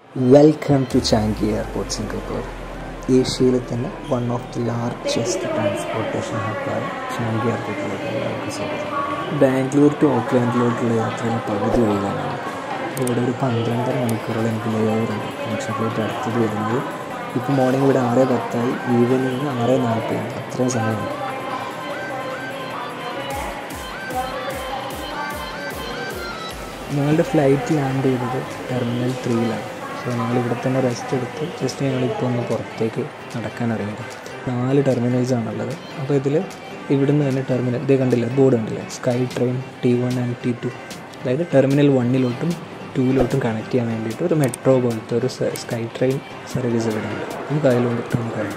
welcome to Changi airport Singapore ഏഷ്യയിലെ തന്നെ one of the largest transportation ഹബ്ബായ Changi എയർപോർട്ടിലേക്ക് എല്ലാവർക്കും സ്വാഗതം ബാംഗ്ലൂർ ടു ഓക്ലാൻഡിലോട്ടുള്ള യാത്രയിൽ പകുതി വഴിയിലാണ് ഇവിടെ ഒരു പന്ത്രണ്ടര മണിക്കൂറോളം എനിക്ക് ലേ ഓവറുണ്ട് കണക്ഷൻ ഫ്ലൈറ്റ് അടുത്തത് വരുന്നത് ഇപ്പോൾ മോർണിംഗ് ഇവിടെ ആറ് പത്തായി ഈവനിങ് ആറ് നാൽപ്പതാണ് അത്രയും സമയമുണ്ട് ഞങ്ങളുടെ ഫ്ലൈറ്റ് ലാൻഡ് ചെയ്തത് ടെർമിനൽ ത്രീയിലാണ് സോ ഞങ്ങൾ ഇവിടെ തന്നെ റെസ്റ്റ് എടുത്ത് ജസ്റ്റ് ഞങ്ങളിപ്പോൾ ഒന്ന് പുറത്തേക്ക് നടക്കാൻ ഇറങ്ങിയത് നാല് ടെർമിനൽസ് ആണുള്ളത് അപ്പോൾ ഇതിൽ ഇവിടുന്ന് തന്നെ ടെർമിനൽ ഇതേ കണ്ടില്ല ബോർഡ് കണ്ടില്ലേ sky train T one and T two അതായത് ടെർമിനൽ വണ്ണിലോട്ടും ടൂവിലോട്ടും കണക്ട് ചെയ്യാൻ വേണ്ടിയിട്ട് ഒരു മെട്രോ പോലത്തെ ഒരു സ്കൈ ട്രെയിൻ സർവീസ് ഇവിടെ ഉണ്ട് നമുക്ക് അതിലോട്ട് നമുക്കറിയാം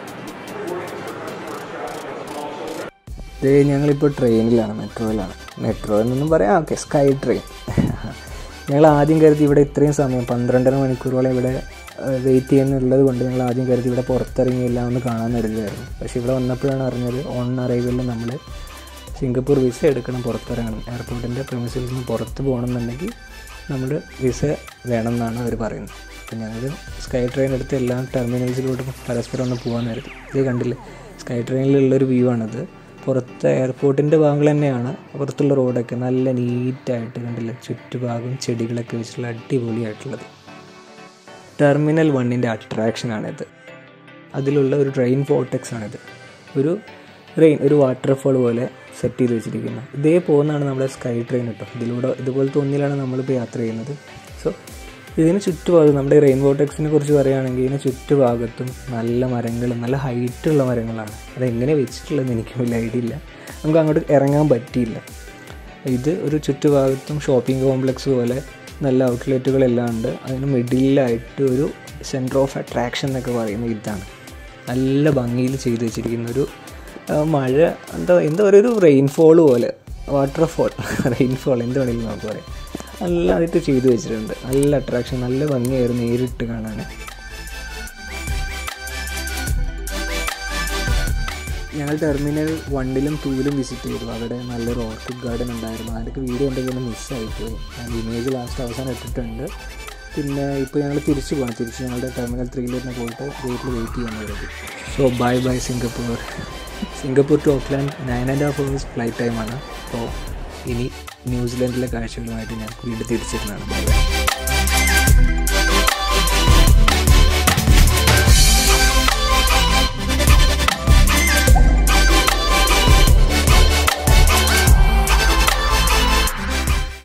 ഇത് ഞങ്ങളിപ്പോൾ ട്രെയിനിലാണ് മെട്രോയിലാണ് മെട്രോ എന്നൊന്നും പറയാം ഓക്കെ സ്കൈ ട്രെയിൻ ഞങ്ങൾ ആദ്യം കരുതി ഇവിടെ ഇത്രയും സമയം പന്ത്രണ്ടര മണിക്കൂറോളം ഇവിടെ വെയിറ്റ് ചെയ്യുന്നുള്ളത് കൊണ്ട് ഞങ്ങൾ ആദ്യം കരുതി ഇവിടെ പുറത്തിറങ്ങി എല്ലാം ഒന്ന് കാണാൻ കരുതിയായിരുന്നു പക്ഷേ ഇവിടെ വന്നപ്പോഴാണ് അറിഞ്ഞത് ഓൺ അറൈവലിൽ നമ്മൾ സിംഗപ്പൂർ വിസ എടുക്കണം പുറത്തിറങ്ങണം എയർപോർട്ടിൻ്റെ പ്രമിസിൽ നിന്ന് പുറത്ത് പോകണമെന്നുണ്ടെങ്കിൽ നമ്മൾ വിസ വേണം എന്നാണ് അവർ പറയുന്നത് അപ്പോൾ ഞങ്ങൾ സ്കൈ ട്രെയിൻ എടുത്ത് എല്ലാ ടെർമിനൽസിലോട്ടും പരസ്പരം ഒന്ന് പോകാൻ കരുതി ഇത് കണ്ടില്ലേ സ്കൈ ട്രെയിനിലുള്ളൊരു വ്യൂ ആണത് പുറത്തെ എയർപോർട്ടിൻ്റെ ഭാഗങ്ങൾ തന്നെയാണ് പുറത്തുള്ള റോഡൊക്കെ നല്ല നീറ്റായിട്ട് കണ്ടില്ല ചുറ്റുഭാഗം ചെടികളൊക്കെ വെച്ചിട്ടുള്ള അടിപൊളിയായിട്ടുള്ളത് ടെർമിനൽ വണ്ണിൻ്റെ അട്രാക്ഷനാണിത് അതിലുള്ള ഒരു ട്രെയിൻ ഫോർട്ടെക്സ് ആണിത് ഒരു റെയിൻ ഒരു വാട്ടർഫോൾ പോലെ സെറ്റ് ചെയ്ത് വെച്ചിരിക്കുന്നത് ഇതേ പോകുന്നതാണ് നമ്മുടെ സ്കൈ ട്രെയിൻ കേട്ടോ ഇതിലൂടെ ഇതുപോലത്തെ ഒന്നിലാണ് നമ്മളിപ്പോൾ യാത്ര ചെയ്യുന്നത് സോ ഇതിന് ചുറ്റുഭാഗം നമ്മുടെ റെയിൻ വോട്ടെക്സിനെ കുറിച്ച് പറയുകയാണെങ്കിൽ ഇതിന് ചുറ്റുഭാഗത്തും നല്ല മരങ്ങളും നല്ല ഹൈറ്റുള്ള മരങ്ങളാണ് അതെങ്ങനെ വെച്ചിട്ടുള്ളതെന്ന് എനിക്ക് വലിയ ഐഡിയ ഇല്ല നമുക്ക് അങ്ങോട്ട് ഇറങ്ങാൻ പറ്റിയില്ല ഇത് ഒരു ചുറ്റുഭാഗത്തും ഷോപ്പിംഗ് കോംപ്ലക്സ് പോലെ നല്ല ഔട്ട്ലെറ്റുകളെല്ലാം ഉണ്ട് അതിന് മിഡിലായിട്ട് ഒരു സെൻറ്റർ ഓഫ് അട്രാക്ഷൻ എന്നൊക്കെ പറയുന്നത് ഇതാണ് നല്ല ഭംഗിയിൽ ചെയ്തു വെച്ചിരിക്കുന്ന ഒരു മഴ എന്താ എന്താ പറയുക ഒരു റെയിൻഫോൾ പോലെ വാട്ടർഫോൾ റെയിൻഫോൾ എന്ത് വേണമെങ്കിലും നമുക്ക് പറയാം നല്ലതായിട്ട് ചെയ്തു വെച്ചിട്ടുണ്ട് നല്ല അട്രാക്ഷൻ നല്ല ഭംഗിയായിരുന്നു നേരിട്ട് കാണാൻ ഞങ്ങൾ ടെർമിനൽ വണ്ണിലും ടൂവിലും വിസിറ്റ് ചെയ്തു അവിടെ നല്ലൊരു ഓർക്കിഡ് ഗാർഡൻ ഉണ്ടായിരുന്നു അതിൻ്റെയൊക്കെ വീഡിയോ എൻ്റെ കയ്യിൽ മിസ്സായിപ്പോയി ഞാൻ ഇമേജ് ലാസ്റ്റ് അവസാനം ഇട്ടിട്ടുണ്ട് പിന്നെ ഇപ്പോൾ ഞങ്ങൾ തിരിച്ചു പോകണം തിരിച്ച് ഞങ്ങളുടെ ടെർമിനൽ ത്രീയിൽ തന്നെ പോയിട്ട് ഗേറ്റിൽ വെയിറ്റ് ചെയ്യാൻ വരുന്നത് so bye bye Singapore Singapore to Auckland nine and half hours flight ടൈമാണ് അപ്പോൾ ഇനി ന്യൂസിലൻഡിലെ കാഴ്ചകളുമായിട്ട് ഞാൻ വീണ്ടും തിരിച്ചിരുന്നതാണ് ബൈ ബൈ